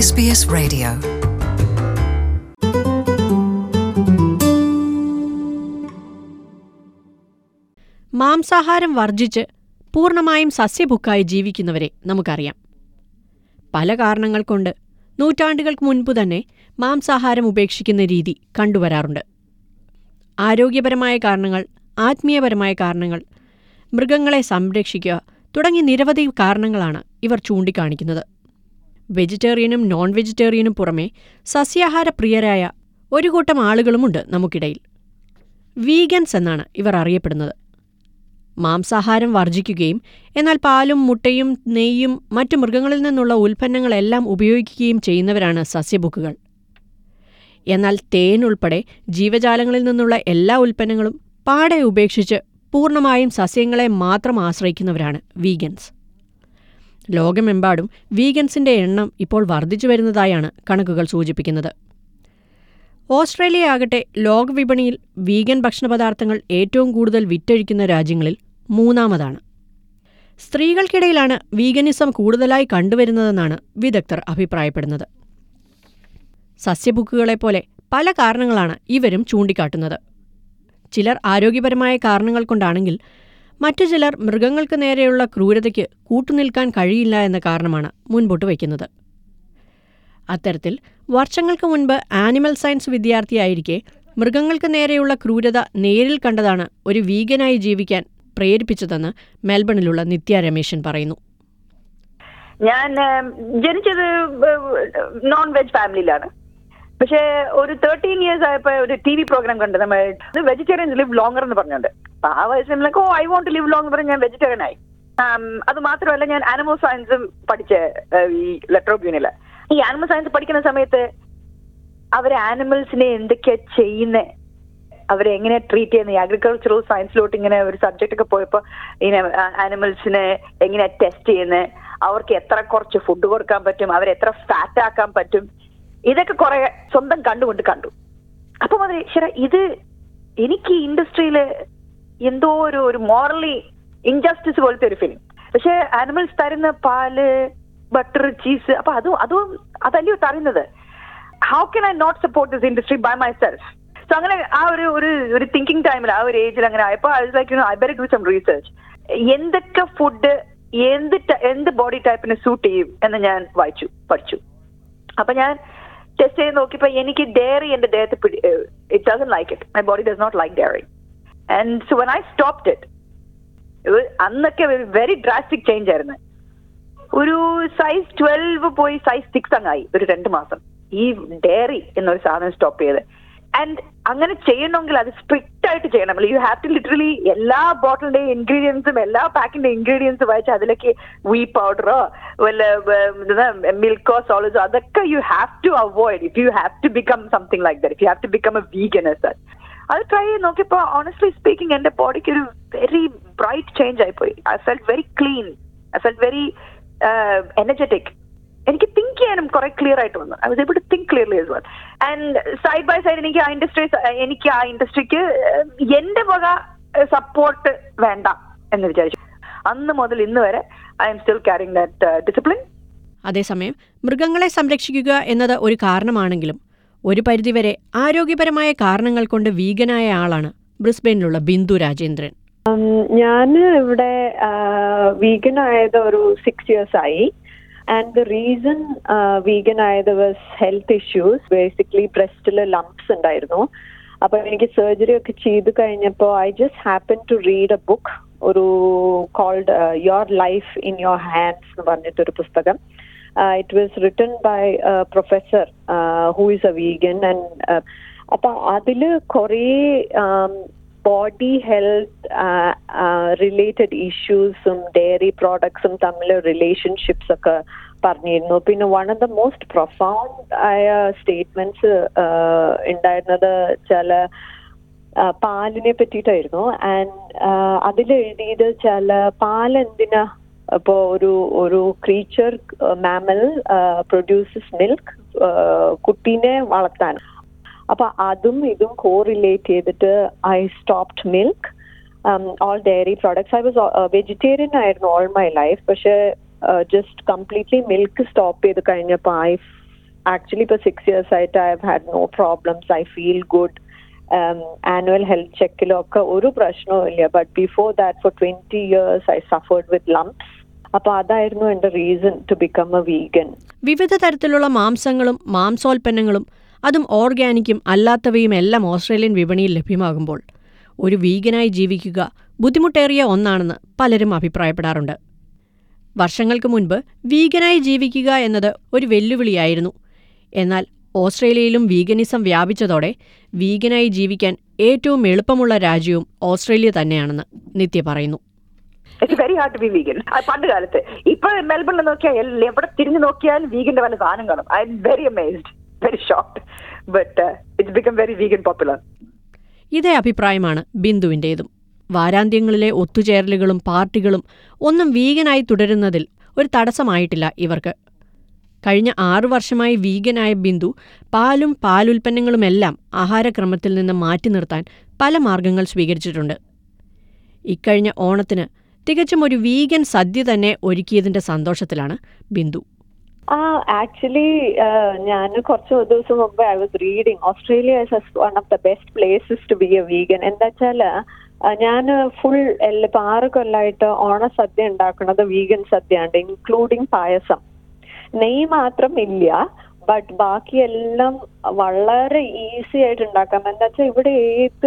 SBS Radio. മാംസാഹാരം വർജിച്ച് പൂർണ്ണമായും സസ്യഭുക്കായി ജീവിക്കുന്നവരെ നമുക്കറിയാം പല കാരണങ്ങൾ കൊണ്ട് നൂറ്റാണ്ടുകൾക്ക് മുൻപ് തന്നെ മാംസാഹാരം ഉപേക്ഷിക്കുന്ന രീതി കണ്ടുവരാറുണ്ട് ആരോഗ്യപരമായ കാരണങ്ങൾ ആത്മീയപരമായ കാരണങ്ങൾ മൃഗങ്ങളെ സംരക്ഷിക്കുക തുടങ്ങി നിരവധി കാരണങ്ങളാണ് ഇവർ ചൂണ്ടിക്കാണിക്കുന്നത് വെജിറ്റേറിയനും നോൺ വെജിറ്റേറിയനും പുറമെ സസ്യാഹാര പ്രിയരായ ഒരു കൂട്ടം ആളുകളുമുണ്ട് നമുക്കിടയിൽ വീഗൻസ് എന്നാണ് ഇവർ അറിയപ്പെടുന്നത് മാംസാഹാരം വർജിക്കുകയും എന്നാൽ പാലും മുട്ടയും നെയ്യും മറ്റു മൃഗങ്ങളിൽ നിന്നുള്ള ഉൽപ്പന്നങ്ങളെല്ലാം ഉപയോഗിക്കുകയും ചെയ്യുന്നവരാണ് സസ്യബുക്കുകൾ എന്നാൽ തേൻ ഉൾപ്പെടെ ജീവജാലങ്ങളിൽ നിന്നുള്ള എല്ലാ ഉൽപ്പന്നങ്ങളും പാടെ ഉപേക്ഷിച്ച് പൂർണ്ണമായും സസ്യങ്ങളെ മാത്രം ആശ്രയിക്കുന്നവരാണ് വീഗൻസ് ലോകമെമ്പാടും വീഗൻസിന്റെ എണ്ണം ഇപ്പോൾ വർദ്ധിച്ചു വരുന്നതായാണ് കണക്കുകൾ സൂചിപ്പിക്കുന്നത് ഓസ്ട്രേലിയ ആകട്ടെ ലോകവിപണിയിൽ വീഗൻ ഭക്ഷണപദാർത്ഥങ്ങൾ ഏറ്റവും കൂടുതൽ വിറ്റഴിക്കുന്ന രാജ്യങ്ങളിൽ മൂന്നാമതാണ് സ്ത്രീകൾക്കിടയിലാണ് വീഗനിസം കൂടുതലായി കണ്ടുവരുന്നതെന്നാണ് വിദഗ്ധർ അഭിപ്രായപ്പെടുന്നത് സസ്യബുക്കുകളെപ്പോലെ പല കാരണങ്ങളാണ് ഇവരും ചൂണ്ടിക്കാട്ടുന്നത് ചിലർ ആരോഗ്യപരമായ കാരണങ്ങൾ കൊണ്ടാണെങ്കിൽ മറ്റു ചിലർ മൃഗങ്ങൾക്ക് നേരെയുള്ള ക്രൂരതയ്ക്ക് കൂട്ടുനിൽക്കാൻ കഴിയില്ല എന്ന കാരണമാണ് മുൻപോട്ട് വയ്ക്കുന്നത് അത്തരത്തിൽ വർഷങ്ങൾക്ക് മുൻപ് ആനിമൽ സയൻസ് വിദ്യാർത്ഥിയായിരിക്കെ മൃഗങ്ങൾക്ക് നേരെയുള്ള ക്രൂരത നേരിൽ കണ്ടതാണ് ഒരു വീഗനായി ജീവിക്കാൻ പ്രേരിപ്പിച്ചതെന്ന് മെൽബണിലുള്ള നിത്യ രമേശൻ പറയുന്നു ഞാൻ ഏം, ജനിച്ചത് നോൺ വെജ് ഫാമിലിയിലാണ് പക്ഷേ ഒരു തേർട്ടീൻ ഇയേഴ്സ് ആയപ്പോ ഒരു ടി വി പ്രോഗ്രാം കണ്ടു നമ്മൾ വെജിറ്റേറിയൻസ് ലിവ് ലോങ്ങർ എന്ന് പറഞ്ഞുകൊണ്ട് അപ്പൊ ആ വയസ്സിലേക്ക് oh I won't live long പറഞ്ഞ് ഞാൻ വെജിറ്റേറിയൻ ആയി ആം, അത് മാത്രമല്ല ഞാൻ ആനിമൽ സയൻസും പഠിച്ച ഏഹ്, ഈ ലെട്രോബ്യൂണില് ഈ ആനിമൽ സയൻസ് പഠിക്കുന്ന സമയത്ത് അവര് ആനിമൽസിനെ എന്തൊക്കെയാ ചെയ്യുന്നത് അവരെ എങ്ങനെ ട്രീറ്റ് ചെയ്യുന്ന ഈ അഗ്രികൾച്ചറൽ സയൻസിലോട്ട് ഇങ്ങനെ ഒരു സബ്ജക്റ്റ് ഒക്കെ പോയപ്പോ ഇങ്ങനെ ആനിമൽസിനെ എങ്ങനെ ടെസ്റ്റ് ചെയ്യുന്നത് അവർക്ക് എത്ര കുറച്ച് ഫുഡ് കൊടുക്കാൻ പറ്റും അവരെ എത്ര ഫാറ്റ് ആക്കാൻ പറ്റും ഇതൊക്കെ കുറെ സ്വന്തം കണ്ടുകൊണ്ട് കണ്ടു അപ്പൊ മതി ശരി ഇത് എനിക്ക് ഈ ഇൻഡസ്ട്രിയില് എന്തോ ഒരു ഒരു മോറലി ഇൻജസ്റ്റിസ് പോലത്തെ ഒരു ഫിലിം പക്ഷെ ആനിമൽസ് തരുന്ന പാല് ബട്ടർ ചീസ് അപ്പൊ അതും അതും അതല്ലയോ തരുന്നത് how can I not support this industry by myself so അങ്ങനെ ആ ഒരു ഒരു ഒരു തിങ്കിങ് ടൈമിൽ ആ ഒരു ഏജിൽ അങ്ങനെ ആയപ്പോ I like I very do some research എന്തൊക്കെ ഫുഡ് എന്ത് ട- എന്ത് ബോഡി ടൈപ്പിന് സൂട്ട് ചെയ്യും എന്ന് ഞാൻ വായിച്ചു പഠിച്ചു അപ്പൊ ഞാൻ ടെസ്റ്റ് ചെയ്ത് നോക്കിയപ്പോ എനിക്ക് ഡയറി എന്റെ ദേഹത്ത് it doesn't like it my body does not like dairy and so when I stopped it അന്നൊക്കെ ഒരു വെരി ഡ്രാസ്റ്റിക് ചേഞ്ച് ആയിരുന്നു ഒരു സൈസ് ട്വൽവ് പോയി സൈസ് സിക്സ് അങ്ങായി ഒരു രണ്ട് മാസം ഈ ഡയറി എന്നൊരു സാധനം സ്റ്റോപ്പ് ചെയ്ത് ആൻഡ് അങ്ങനെ ചെയ്യണമെങ്കിൽ അത് സ്ട്രിക്റ്റ് ആയിട്ട് ചെയ്യണം യു ഹാവ് ടു ലിറ്ററലി എല്ലാ ബോട്ടിലിന്റെയും ഇൻഗ്രീഡിയൻസും എല്ലാ പാക്കിന്റെ ഇൻഗ്രീഡിയൻസ് വായിച്ച് അതിലേക്ക് വീ പൗഡറോ വല്ല മിൽക്കോ സോളിഡോ അതൊക്കെ you have to avoid if you have to become something like that if you have to become a vegan as അത് ട്രൈ ചെയ്ത് നോക്കിയപ്പോ ഓണസ്റ്റ്ലി സ്പീക്കിംഗ് എന്റെ ബോഡിക്ക് ഒരു വെരി ബ്രൈറ്റ് ചേഞ്ച് ആയിപ്പോയി I felt very clean I felt very energetic എനിക്ക് think ചെയ്യാനും കുറെ ക്ലിയർ ആയിട്ട് വന്നു I was able to think clearly as well and side by side എനിക്ക് ആ ഇൻഡസ്ട്രി എനിക്ക് ആ ഇൻഡസ്ട്രിക്ക് എന്റെ വക സപ്പോർട്ട് വേണ്ട എന്ന് വിചാരിച്ചു അന്ന് മുതൽ ഇന്ന് വരെ I'm still carrying that discipline അതേസമയം മൃഗങ്ങളെ സംരക്ഷിക്കുക എന്നത് ഒരു കാരണമാണെങ്കിലും ഒരു പരിധിവരെ ആരോഗ്യപരമായ കാരണങ്ങൾ കൊണ്ട് വീഗനായ ആളാണ് ബ്രിസ്ബെയിനിലുള്ള ബിന്ദു രാജേന്ദ്രൻ ഞാൻ ഇവിടെ വീഗൻ ആയത് ഒരു സിക്സ് ഇയേഴ്സ് ആയി ആൻഡ് ദ റീസൺ വീഗൻ ആയത് വാസ് ഹെൽത്ത് ഇഷ്യൂസ് ബേസിക്കലി ബ്രസ്റ്റിൽ ലംപ്സ് ഉണ്ടായിരുന്നു അപ്പൊ എനിക്ക് സർജറി ഒക്കെ ചെയ്ത് കഴിഞ്ഞപ്പോൾ I just happen to read a book ഒരു called your life in your hands എന്ന് പറഞ്ഞിട്ടൊരു പുസ്തകം it was written by professor who is a vegan and അപ്പൊ അതില് കുറേ ബോഡി ഹെൽത്ത് റിലേറ്റഡ് ഇഷ്യൂസും ഡയറി പ്രോഡക്ട്സും തമ്മിൽ റിലേഷൻഷിപ്സ് ഒക്കെ പറഞ്ഞിരുന്നു പിന്നെ one of the most profound ആയ സ്റ്റേറ്റ്മെന്റ്സ് ഉണ്ടായിരുന്നത് ചില ആ, പാലിനെ പറ്റിയിട്ടായിരുന്നു ആൻഡ് അതിൽ എഴുതിയത് ചില പാൽ എന്തിനാ ഇപ്പോ ഒരു ഒരു ക്രീച്ചർ മാമൽ പ്രൊഡ്യൂസസ് മിൽക്ക് കുട്ടീനെ വളർത്താൻ അപ്പൊ അതും ഇതും കോറിലേറ്റ് ചെയ്തിട്ട് I stopped milk all dairy products I was vegetarian ആയിരുന്നു ഓൾ മൈ ലൈഫ് പക്ഷെ ജസ്റ്റ് കംപ്ലീറ്റ്ലി മിൽക്ക് സ്റ്റോപ്പ് ചെയ്ത് കഴിഞ്ഞപ്പോൾ ഐ ആക്ച്വലി ഇപ്പോൾ സിക്സ് ഇയേഴ്സ് ആയിട്ട് I have had no problems I feel good annual health ചെക്കിലും ഒക്കെ ഒരു പ്രശ്നവും ഇല്ല but before that for twenty years I suffered with lumps അപ്പൊ അതായിരുന്നു എന്റെ reason to become a vegan വിവിധ തരത്തിലുള്ള മാംസങ്ങളും മാംസോൽപ്പന്നങ്ങളും അതും ഓർഗാനിക്കും അല്ലാത്തവയും എല്ലാം ഓസ്ട്രേലിയൻ വിപണിയിൽ ലഭ്യമാകുമ്പോൾ ഒരു വീഗനായി ജീവിക്കുക ബുദ്ധിമുട്ടേറിയ ഒന്നാണെന്ന് പലരും അഭിപ്രായപ്പെടാറുണ്ട് വർഷങ്ങൾക്ക് മുൻപ് വീഗനായി ജീവിക്കുക എന്നത് ഒരു വെല്ലുവിളിയായിരുന്നു എന്നാൽ ഓസ്ട്രേലിയയിലും വീഗനിസം വ്യാപിച്ചതോടെ വീഗനായി ജീവിക്കാൻ ഏറ്റവും എളുപ്പമുള്ള രാജ്യവും ഓസ്ട്രേലിയ തന്നെയാണെന്ന് നിത്യ പറയുന്നു it's very hard to be vegan പണ്ട് കാലത്ത് ഇപ്പൊ മെൽബണിൽ നോക്കിയാൽ എല്ല- എവിടെ തിരിഞ്ഞു നോക്കിയാലും വീഗന്റെ വല്ല സാധനം കാണും I'm very amazed very shocked but it's become very vegan popular ഇതേ അഭിപ്രായമാണ് ബിന്ദുവിൻ്റേതും വാരാന്ത്യങ്ങളിലെ ഒത്തുചേരലുകളും പാർട്ടികളും ഒന്നും വീഗനായി തുടരുന്നതിൽ ഒരു തടസ്സമായിട്ടില്ല ഇവർക്ക് കഴിഞ്ഞ ആറു വർഷമായി വീഗനായ ബിന്ദു പാലും പാലുൽപ്പന്നങ്ങളുമെല്ലാം ആഹാരക്രമത്തിൽ നിന്ന് മാറ്റി നിർത്താൻ പല മാർഗങ്ങൾ സ്വീകരിച്ചിട്ടുണ്ട് ഇക്കഴിഞ്ഞ ഓണത്തിന് തികച്ചും ഒരു വീഗൻ സദ്യ തന്നെ ഒരുക്കിയതിന്റെ സന്തോഷത്തിലാണ് ബിന്ദു ആ ആക്ച്വലി ഞാൻ കുറച്ച് ദിവസം മുമ്പ് I was reading Australia is one of the best places to be a vegan എന്താ വെച്ചാല് ഞാൻ ഫുൾ ഇപ്പൊ ആറ് കൊല്ലമായിട്ട് ഓണസദ്യ ഉണ്ടാക്കുന്നത് വീഗൻ സദ്യയാണ് ഇൻക്ലൂഡിങ് പായസം നെയ്യ് മാത്രം ഇല്ല ബട്ട് ബാക്കിയെല്ലാം വളരെ ഈസി ആയിട്ട് ഉണ്ടാക്കാം എന്താ വെച്ചാൽ ഇവിടെ ഏത്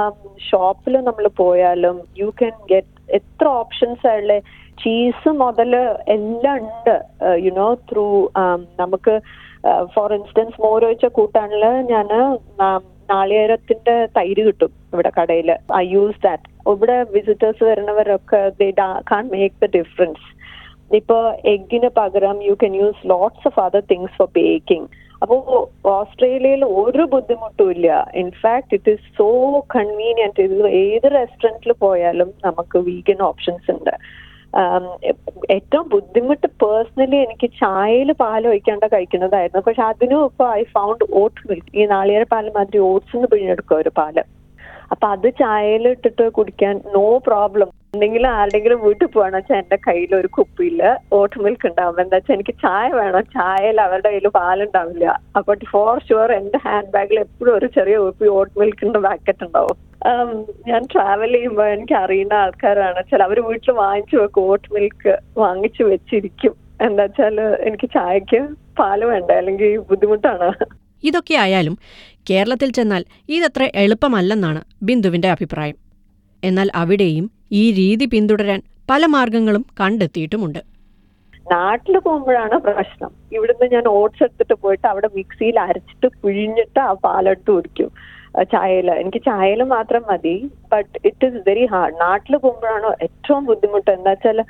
ഷോപ്പിൽ നമ്മൾ പോയാലും യു ക്യാൻ ഗെറ്റ് എത്ര ഓപ്ഷൻസ് ഉള്ള ചീസ് മുതൽ എല്ലാം ഉണ്ട് യുനോ ത്രൂ നമുക്ക് ഫോർ ഇൻസ്റ്റൻസ് മോരൊഴിച്ച കൂട്ടാണിൽ ഞാൻ നാളികേരത്തിന്റെ തൈര് കിട്ടും ഇവിടെ കടയിൽ ഐ യൂസ് ദാറ്റ് ഇവിടെ വിസിറ്റേഴ്സ് വരുന്നവരൊക്കെ they can make the difference ഇപ്പൊ എഗ്ഗിന് പകരം you can use lots of other things for baking അപ്പോ ഓസ്ട്രേലിയയിൽ ഒരു ബുദ്ധിമുട്ടും ഇല്ല in fact it is so convenient ഇത് ഏത് റെസ്റ്റോറൻറ്റിൽ പോയാലും നമുക്ക് വീഗൻ ഓപ്ഷൻസ് ഉണ്ട് ആം, ഏറ്റവും ബുദ്ധിമുട്ട് പേഴ്സണലി എനിക്ക് ചായയിൽ പാൽ ഒഴിക്കാണ്ട് കഴിക്കുന്നതായിരുന്നു പക്ഷെ അതിനും ഇപ്പൊ ഐ ഫൗണ്ട് ഓട്സ് മിൽക്ക് ഈ നാളികേര പാല് മാതിരി ഓട്സ് നിന്ന് പിഴിഞ്ഞെടുക്കുക ഒരു പാല് അപ്പൊ അത് ചായയിൽ ഇട്ടിട്ട് കുടിക്കാൻ നോ പ്രോബ്ലം എന്തെങ്കിലും ആരുടെങ്കിലും വീട്ടിൽ പോകണം വെച്ചാൽ എന്റെ കയ്യിൽ ഒരു കുപ്പിയില് ഓട്ട് മിൽക്ക് ഉണ്ടാവും എന്താ വെച്ചാൽ എനിക്ക് ചായ വേണം ചായയിൽ അവരുടെ കയ്യിൽ പാലുണ്ടാവില്ല അപ്പൊ ഫോർ ഷുവർ എന്റെ ഹാൻഡ് ബാഗിൽ എപ്പോഴും ഒരു ചെറിയ കുപ്പി ഓട്ട് മിൽക്കിന്റെ പാക്കറ്റ് ഉണ്ടാവും ഉം, ഞാൻ ട്രാവൽ ചെയ്യുമ്പോൾ എനിക്ക് അറിയുന്ന ആൾക്കാരാണ് ചില അവര് വീട്ടിൽ വാങ്ങിച്ചു വെക്കും ഓട്ട് മിൽക്ക് വാങ്ങിച്ചു വെച്ചിരിക്കും എന്താ വെച്ചാല് എനിക്ക് ചായക്ക് പാല് വേണ്ട അല്ലെങ്കിൽ ബുദ്ധിമുട്ടാണ് ഇതൊക്കെ ആയാലും കേരളത്തിൽ ചെന്നാൽ ഇതത്ര എളുപ്പമല്ലെന്നാണ് ബിന്ദുവിന്റെ അഭിപ്രായം എന്നാൽ അവിടെയും ഈ രീതി പിന്തുടരാൻ പല മാർഗങ്ങളും കണ്ടെത്തിയിട്ടുമുണ്ട് നാട്ടിൽ പോകുമ്പോഴാണ് പ്രശ്നം ഇവിടുന്ന് ഞാൻ ഓട്സ് എടുത്തിട്ട് പോയിട്ട് അവിടെ മിക്സിയിൽ അരച്ചിട്ട് പിഴിഞ്ഞിട്ട് ആ പാലെടുത്ത് കുടിക്കും ആ ചായയില് എനിക്ക് ചായയിൽ മാത്രം മതി but it is very hard നാട്ടിൽ പോകുമ്പോഴാണ് ഏറ്റവും ബുദ്ധിമുട്ട് എന്താ വെച്ചാൽ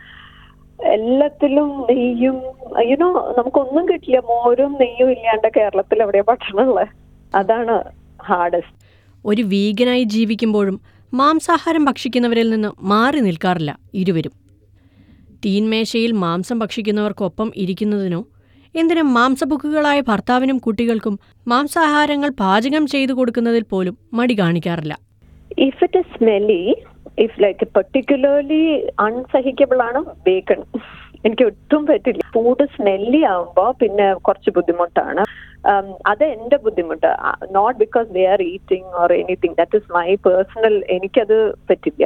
എല്ലാത്തിലും നെയ്യും യുനോ നമുക്കൊന്നും കിട്ടില്ല മോരും നെയ്യും ഇല്ലാണ്ട് കേരളത്തിൽ എവിടെയാ ഭക്ഷണമുള്ളത് അതാണ് ഹാർഡസ്റ്റ് ഒരു വീഗനായി ജീവിക്കുമ്പോഴും മാംസാഹാരം ഭക്ഷിക്കുന്നവരിൽ നിന്ന് മാറി നിൽക്കാറില്ല ഇരുവരും തീൻമേശയിൽ മാംസം ഭക്ഷിക്കുന്നവർക്കൊപ്പം ഇരിക്കുന്നതിനോ എന്തിനും മാംസബുക്കുകളായ ഭർത്താവിനും കുട്ടികൾക്കും മാംസാഹാരങ്ങൾ പാചകം ചെയ്തു കൊടുക്കുന്നതിൽ പോലും മടി കാണിക്കാറില്ല if it is smelly if like particularly അൺസഹിക്കബിൾ ആണ് ബേക്കൺ എനിക്ക് ഒട്ടും പറ്റില്ല ഫുഡ് സ്മെല്ലി ആവുമ്പോ പിന്നെ കുറച്ച് ബുദ്ധിമുട്ടാണ് Um, അത് എന്റെ ബുദ്ധിമുട്ട് not because they are eating or anything that is my personal എനിക്കത് പറ്റില്ല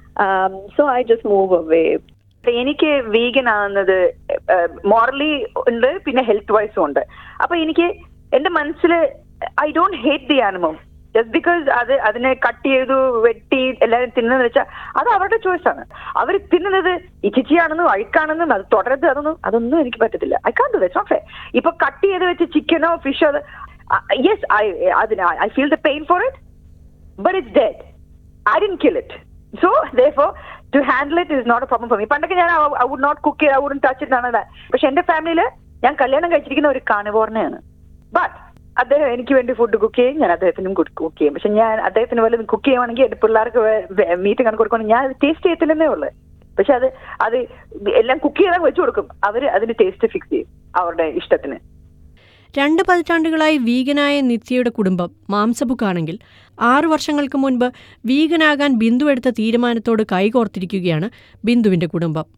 so I just move away എനിക്ക് വീഗൻ ആകുന്നത് മോറലി ഉണ്ട് പിന്നെ ഹെൽത്ത് വൈസും ഉണ്ട് അപ്പൊ എനിക്ക് എന്റെ മനസ്സിൽ I don't hate the animal just because അത് അതിനെ കട്ട് ചെയ്തു വെട്ടി എല്ലാവരും തിന്നുന്നത് വെച്ചാൽ അത് അവരുടെ ചോയ്സ് ആണ് അവർ തിന്നുന്നത് ഇച്ചിച്ചിയാണെന്നും അഴുക്കാണെന്നും അത് തുടരരുത് അതൊന്നും അതൊന്നും എനിക്ക് പറ്റത്തില്ല I can do that not ഇപ്പൊ കട്ട് ചെയ്ത് വെച്ച് ചിക്കനോ ഫിഷോ അത് യെസ് ഐ അതിന് I feel the pain for it but it's dead. I didn't kill it. So therefore, to handle it is not a problem for me. പണ്ടൊക്കെ ഞാൻ I would not cook I would touch it ആണ് പക്ഷെ എന്റെ ഫാമിലിയിൽ ഞാൻ കല്യാണം കഴിച്ചിരിക്കുന്ന ഒരു കാണിവോറിനെയാണ് but അദ്ദേഹം എനിക്ക് വേണ്ടി ഫുഡ് കുക്ക് ചെയ്യും ഞാൻ അദ്ദേഹത്തിനും കുക്ക് ചെയ്യും പക്ഷെ ഞാൻ അദ്ദേഹത്തിന് വല്ലതും കുക്ക് ചെയ്യുവാണെങ്കിൽ എന്റെ പിള്ളേർക്ക് മീറ്റ് കണക്ക് കൊടുക്കുകയാണെങ്കിൽ ഞാൻ ടേസ്റ്റ് ചെയ്യത്തില്ലെന്നേ ഉള്ളു പക്ഷെ അത് അത് എല്ലാം കുക്ക് ചെയ്താൽ വെച്ചു കൊടുക്കും അവർ അതിന് ടേസ്റ്റ് ഫിക്സ് ചെയ്യും അവരുടെ ഇഷ്ടത്തിന് രണ്ട് പതിറ്റാണ്ടുകളായി വീഗനായ നിത്യയുടെ കുടുംബം മാംസബുക്കാണെങ്കിൽ ആറു വർഷങ്ങൾക്ക് മുൻപ് വീഗനാകാൻ ബിന്ദു എടുത്ത തീരുമാനത്തോട് കൈകോർത്തിരിക്കുകയാണ് ബിന്ദുവിന്റെ കുടുംബം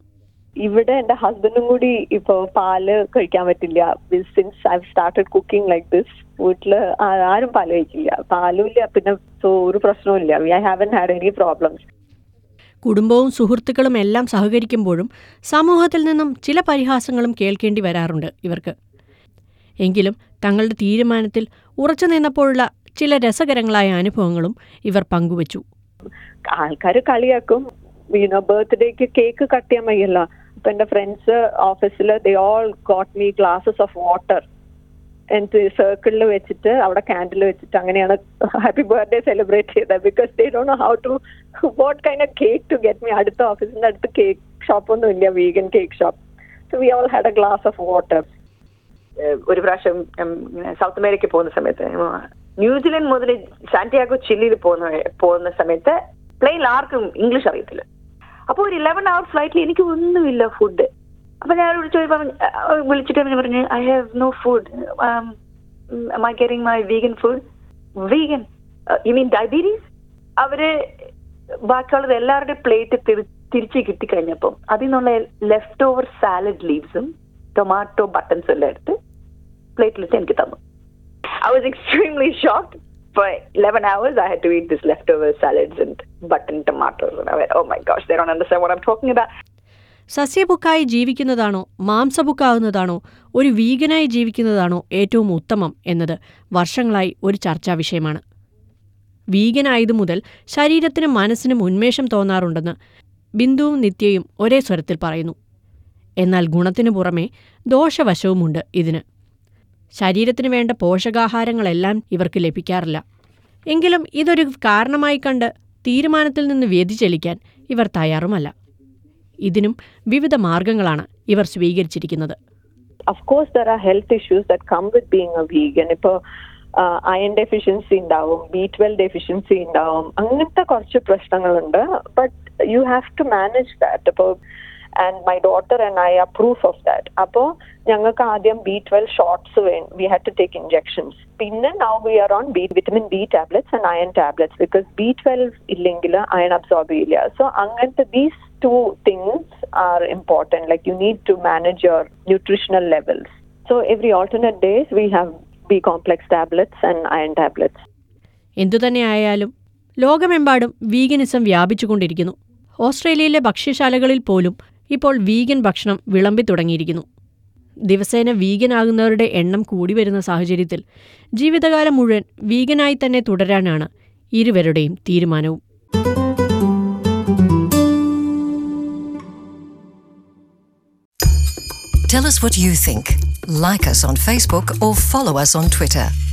ഇവിടെ എന്റെ ഹസ്ബൻഡും കൂടി ഇപ്പൊ പാല് കഴിക്കാൻ പറ്റില്ല since I started cooking like this വീട്ടില് ആ- ആരും പാല് കഴിക്കില്ല പാലും ഇല്ല പിന്നെ so ഒരു പ്രശ്നവും ഇല്ല I haven't had any problems കുടുംബവും സുഹൃത്തുക്കളും എല്ലാം സഹകരിക്കുമ്പോഴും സമൂഹത്തിൽ നിന്നും ചില പരിഹാസങ്ങളും കേൾക്കേണ്ടി വരാറുണ്ട് ഇവർക്ക് എങ്കിലും തങ്ങളുടെ തീരുമാനത്തിൽ ഉറച്ചു നിന്നപ്പോഴുള്ള ചില രസകരങ്ങളായ അനുഭവങ്ങളും ഇവർ പങ്കുവച്ചു ആൾക്കാർ കളിയാക്കും യുനോ ബർത്ത്ഡേക്ക് കേക്ക് കട്ട് ചെയ്യാൻ വയ്യല്ലോ അപ്പൊ എന്റെ ഫ്രണ്ട്സ് ഓഫീസിൽ they all got me glasses of water എന്നിട്ട് സർക്കിളിൽ വെച്ചിട്ട് അവിടെ ക്യാൻഡിൽ വെച്ചിട്ട് അങ്ങനെയാണ് ഹാപ്പി ബർത്ത്ഡേ സെലിബ്രേറ്റ് ചെയ്തത് because they don't know how to what kind of cake to get me അടുത്ത ഓഫീസിന്റെ അടുത്ത് കേക്ക് ഷോപ്പ് ഒന്നും ഇല്ല vegan cake shop so we all had a glass of water ഏഹ് ഒരു പ്രാവശ്യം ഉം, ഇങ്ങനെ സൗത്ത് അമേരിക്ക പോകുന്ന സമയത്ത് ഉം, ന്യൂസിലൻഡ് മുതൽ സാന്റിയാഗോ ചില്ലിയിൽ പോകുന്ന പോകുന്ന സമയത്ത് പ്ലെയിനിൽ ആർക്കും ഇംഗ്ലീഷ് അറിയത്തില്ല അപ്പോൾ ഒരു ഇലവൻ അവർ ഫ്ലൈറ്റിൽ എനിക്ക് ഒന്നുമില്ല ഫുഡ് അപ്പൊ ഞാൻ വിളിച്ചു പറഞ്ഞു അഹ് വിളിച്ചിട്ട് ഞാൻ പറഞ്ഞു I have no food I getting my vegan food vegan you mean diabetes അവര് ബാക്കിയുള്ളത് എല്ലാവരുടെയും പ്ലേറ്റ് തിരിച്ച് കിട്ടിക്കഴിഞ്ഞപ്പം അതിൽ നിന്നുള്ള ലെഫ്റ്റ് ഓവർ സാലഡ് ലീവ്സും ടൊമാറ്റോ ബട്ടൺസും എല്ലാം എടുത്ത് പ്ലേറ്റിലിട്ട് എനിക്ക് തന്നു I was extremely shocked For 11 hours, I had to eat this leftover salads and button tomatoes. And I went, oh my gosh, they don't understand what I'm talking about. സസ്യബുക്കായി ജീവിക്കുന്നതാണോ മാംസബുക്കാവുന്നതാണോ ഒരു വീഗനായി ജീവിക്കുന്നതാണോ ഏറ്റവും ഉത്തമം എന്നത് വർഷങ്ങളായി ഒരു ചർച്ചാ വിഷയമാണ് വീഗനായതു മുതൽ ശരീരത്തിനും മനസ്സിനും ഉന്മേഷം തോന്നാറുണ്ടെന്ന് ബിന്ദുവും നിത്യയും ഒരേ സ്വരത്തിൽ പറയുന്നു എന്നാൽ ഗുണത്തിനു പുറമെ ദോഷവശവുമുണ്ട് ഇതിന് ശരീരത്തിന് വേണ്ട പോഷകാഹാരങ്ങളെല്ലാം ഇവർക്ക് ലഭിക്കാറില്ല എങ്കിലും ഇതൊരു കാരണമായി കണ്ട് തീരുമാനത്തിൽ നിന്ന് വ്യതിചലിക്കാൻ ഇവർ തയ്യാറുമല്ല ഇതിനും വിവിധ മാർഗങ്ങളാണ് ഇവർ സ്വീകരിച്ചിരിക്കുന്നത് of course there are health issues that come with being a vegan ഇപ്പോൾ അയൺ ഡെഫിഷ്യൻസി ഉണ്ടാവും ബി ട്വൽവ് ഡെഫിഷ്യൻസി ഉണ്ടാവും അങ്ങനത്തെ കുറച്ച് പ്രശ്നങ്ങളുണ്ട് but you have to manage that അപ്പോൾ and my daughter and I are proof of that അപ്പോൾ ഞങ്ങൾക്ക് ആദ്യം B twelve shots we had to take injections പിന്നെ now we are on B vitamin B tablets and iron tablets because B twelve ഇല്ലെങ്കിൽ iron absorb ചെയ്യില്ല സോ അങ്ങനത്തെ these two things are important. Like you need to manage your nutritional levels. So every alternate days we have B complex tablets and iron tablets. എന്തുതന്നെയായാലും ലോകമെമ്പാടും veganism വ്യാപിച്ചുകൊണ്ടിരിക്കുന്നു ഓസ്ട്രേലിയയിലെ ഭക്ഷ്യശാലകളിൽ പോലും ഇപ്പോൾ vegan ഭക്ഷണം വിളമ്പി തുടങ്ങിയിരിക്കുന്നു ദിവസേന വീഗനാകുന്നവരുടെ എണ്ണം കൂടി വരുന്ന സാഹചര്യത്തിൽ ജീവിതകാലം മുഴുവൻ വീഗനായി തന്നെ തുടരാനാണ് ഇരുവരുടെയും തീരുമാനവും Tell us what you think. Like us on Facebook or follow us on Twitter.